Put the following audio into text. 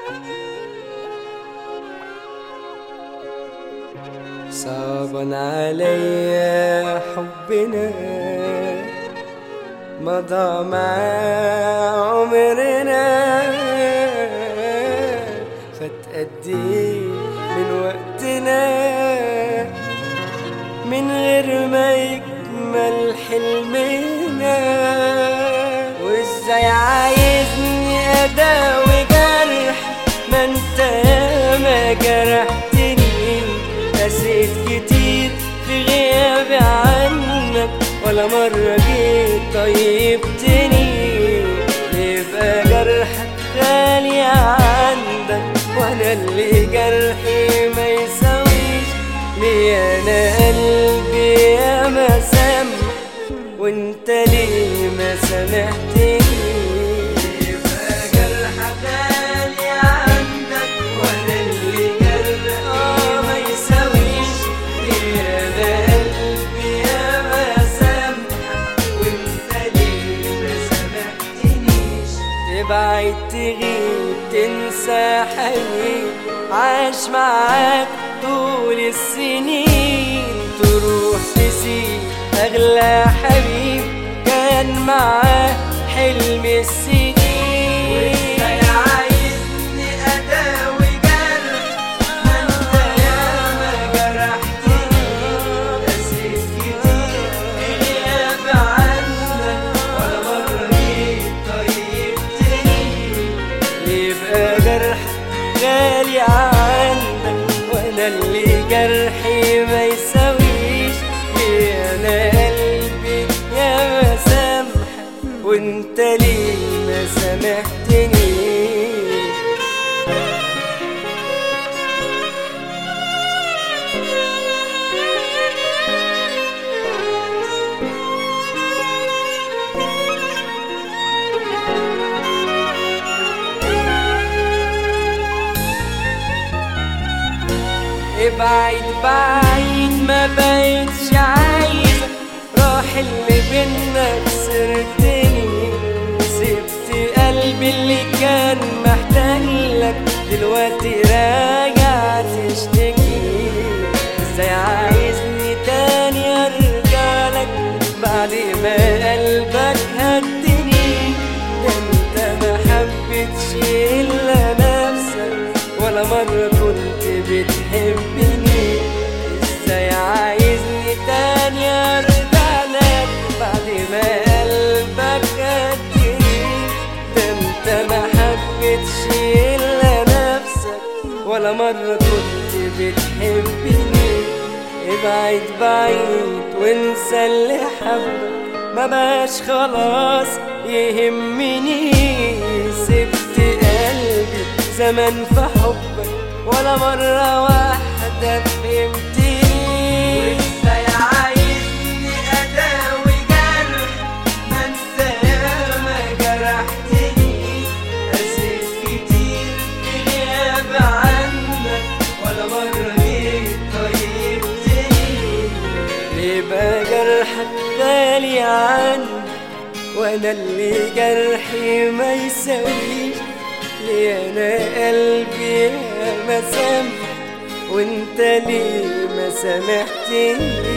صعبا عليا حبنا مضى مع عمرنا فتأدي من وقتنا من غير ما يكمل حلمنا وازاي عايزني اداوي جرح ما انت ياما جرحتني قسيت كتير في غيابي عنك ولا مرة جيت طيبتني يبقى جرحك غالي عندك وانا اللي جرحي ما يساويش ليه انا قلبي يا ما سامح وانت ليه ما سامحتني يبقى جرحك غالي عندك وانا اللي جرحي ما يساويش ليه انا قلبي يا ما سامحك وانت ليه ما سامحتنيش تبعد تغيب تنسى حبيب عاش معاك طول السنين تروح تسيب أغلى حبيب كان معاه حلم السنين وإزاي عايزني أداوي جرح ما أنت ياما جرحتني نسيت كتير غياب عنك ولا مرة جيت طيبتني يبقى جرحك غالي عندك وانا اللي جرحي ما يساويش ليه انا قلبي يا ما سامحك وانت ليه ما سامحتني ابعد بعيد ما بقتش عايزة راح اللي بينا خسرتني سبت قلبي اللي كان محتاج لك دلوقتي راجع تشتكي ازاي عايزني تاني ارجع لك بعد ما قلبك هدني ده انت ما حبيتش الا نفسك ولا مرة كنت بتحبني ازاي عايزني تاني ارجع لك بعد ما قلبك هدني ده انت ما حبيتش الا نفسك ولا مرة كنت بتحبني ابعد بعيد وانسى اللي حبك ما بقاش خلاص يهمني سبت قلبي زمان في حبك ولا مرة واحدة فهمتني وازاي عايزني اداوي جرح ما انت ياما جرحتني قسيت كتير في غياب عنك ولا مرة جيت طيبتني يبقى جرحك غالي عني وانا اللي جرحي ما يساويش ليه انا قلبي ما سامح وانت ليه ما سامحتني